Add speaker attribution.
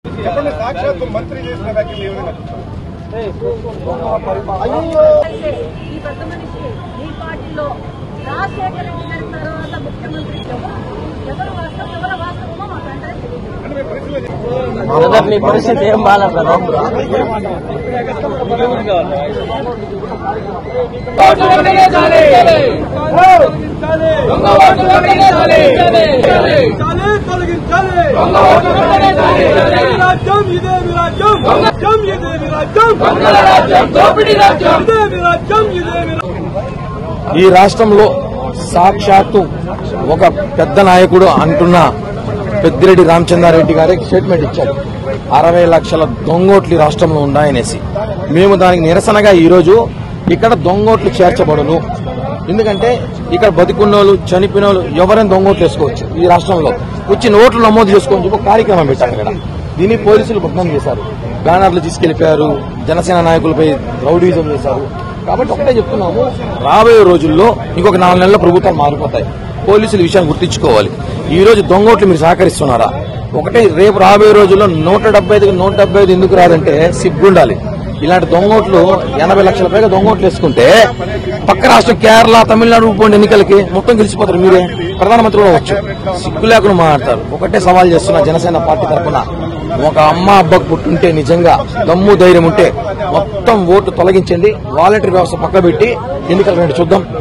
Speaker 1: చెప్పండి సాక్షాత్తు మంత్రి చేసిన వ్యాఖ్యలు ఏ విధంగా చూస్తారు?
Speaker 2: అయితే ఈ పెద్ద మనిషి ఈ పార్టీలో రాజశేఖర రెడ్డి గారి తర్వాత ముఖ్యమంత్రి ఎవరు ఎవరు వాస్తవం ఎవరు వాస్తవమో మాకు అంటే తెలియదు
Speaker 1: అంటే మీ పరిస్థితులు
Speaker 3: బ్రదర్ నీ పరిస్థితి ఏం బాగా బ్రదర్
Speaker 4: రాజ్యం ఇదే విరాజ్యం రాజ్యం ఇదే విరాజ్యం దోపిడీ రాజ్యం ఇదే విరాజ్యం ఇదే విరాజ్యం
Speaker 5: ఈ రాష్ట్రంలో సాక్షాత్తు ఒక పెద్ద నాయకుడు అంటున్న పెద్దిరెడ్డి రామచంద్రారెడ్డి గారే స్టేట్మెంట్ ఇచ్చారు అరవై లక్షల దొంగోట్లు ఈ రాష్ట్రంలో ఉన్నాయనేసి మేము దానికి నిరసనగా ఈరోజు ఇక్కడ దొంగోట్లు చేర్చబడును ఎందుకంటే ఇక్కడ బతికున్నోళ్ళు చనిపోయిన వాళ్ళు ఎవరైనా దొంగోట్లు వేసుకోవచ్చు ఈ రాష్ట్రంలో వచ్చి నోట్లు నమోదు చేసుకోవచ్చు ఒక కార్యక్రమం పెట్టారు ఇక్కడ దీన్ని పోలీసులు భగ్నం చేశారు బ్యానర్లు తీసుకెళ్లిపోయారు జనసేన నాయకులపై రౌడీజం చేశారు కాబట్టి ఒకటే చెప్తున్నాము రాబోయే రోజుల్లో ఇంకొక నాలుగు నెలల ప్రభుత్వాలు మారిపోతాయి పోలీసులు ఈ విషయాన్ని గుర్తించుకోవాలి ఈ రోజు దొంగోట్లు మీరు సహకరిస్తున్నారా ఒకటే రేపు రాబోయే రోజుల్లో నూట డెబ్బై ఐదు నూట డెబ్బై ఐదు ఎందుకు రాదంటే సిగ్గుండాలి ఇలాంటి దొంగోట్లు ఎనభై లక్షల పైగా దొంగోట్లు వేసుకుంటే పక్క రాష్ట్రం కేరళ తమిళనాడు పోండి ఎన్నికలకి మొత్తం గెలిచిపోతారు మీరే ప్రధానమంత్రి కూడా వచ్చు సిగ్గు లేకుండా మాట్లాడతారు ఒకటే సవాల్ చేస్తున్నా జనసేన పార్టీ తరఫున ఒక అమ్మ అబ్బకు పుట్టుంటే నిజంగా దమ్ము ధైర్యం ఉంటే మొత్తం ఓటు తొలగించండి వాలంటరీ వ్యవస్థ పక్కబెట్టి ఎన్నికలు రండి చూద్దాం